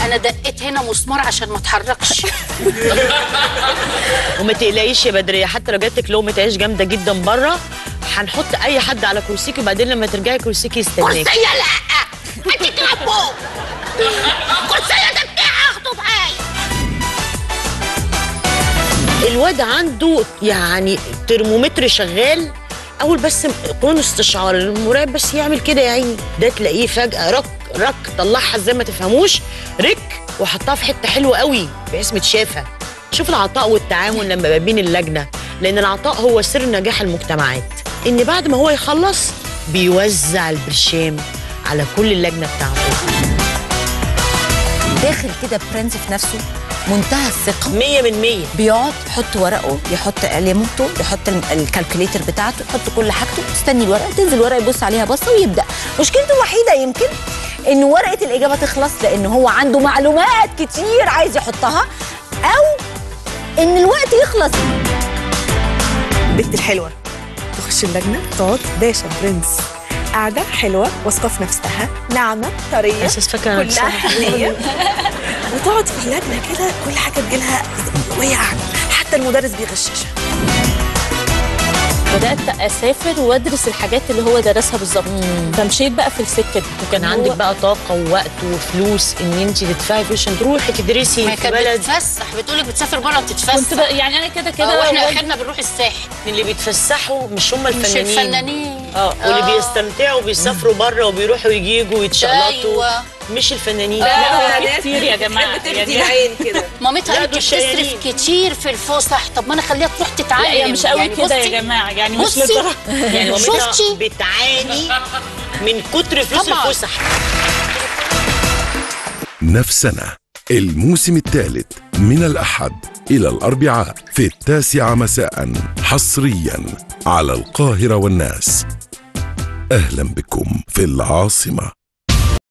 انا دقيت هنا مسمار عشان ما اتحركش وما تقلقيش يا بدريه حتى لو جاتك لقمه عيش جامده جدا بره هنحط اي حد على كرسيكي وبعدين لما ترجعي كرسيكي يستناكي كرسيه لا انت تلعبوا كرسيه ده بتاعي اخده معايا الواد عنده يعني ترمومتر شغال اول بس قانون استشعار المراقب بس يعمل كده يا عيني ده تلاقيه فجاه رك رك طلعها ازاي ما تفهموش رك وحطها في حته حلوه قوي بحيث متشافه شوف العطاء والتعامل لما ما بين اللجنه لان العطاء هو سر نجاح المجتمعات ان بعد ما هو يخلص بيوزع البرشام على كل اللجنه بتاعته داخل كده برنس في نفسه منتهى الثقه مية من مية بيقعد يحط ورقه يحط قلمته يحط ال- الكالكوليتر بتاعته يحط كل حاجته يستني الورقه تنزل الورقه يبص عليها بصه ويبدا مشكلته الوحيده يمكن ان ورقه الاجابه تخلص لان هو عنده معلومات كتير عايز يحطها او ان الوقت يخلص البنت الحلوه تخش اللجنه تقعد باشا برنس قاعده حلوه واثقه في نفسها ناعمه طريه اساس فاكره كلها نفسها. حنيه وتقعد في اللجنه كده كل حاجه تجيلها وهي قاعده حتى المدرس بيغششها بدات اسافر وادرس الحاجات اللي هو درسها بالظبط فمشيت بقى في السكه دي وكان هو- عندك بقى طاقه ووقت وفلوس ان انت تدفعي فلوس عشان تروحي تدرسي ما في كانت بلد بتتفسح بتقولك بتسافر بره وتتفسح كنت بقى يعني انا كده اه كده واحنا والدي- اخرنا بنروح الساحل اللي بيتفسحوا مش هم مش الفنانين الفنانين اه واللي بيستمتعوا بيسافروا بره وبيروحوا ويجيجوا ويتشقلطوا أيوة. مش الفنانين لا هو كتير يا جماعه بتدي يعني العين كده مامتها لا، قالت دول بتصرف شقيانين. كتير في الفسح طب ما انا اخليها تروح تتعلم لا هي مش قوي يعني كده بصي- يا جماعه يعني مش بصي للدرجه يعني مامتها شفتي؟ بتعاني من كتر فلوس طبعاً. الفسح نفسنا الموسم الثالث من الأحد إلى الأربعاء في التاسعة مساء حصريا على القاهرة والناس أهلا بكم في العاصمة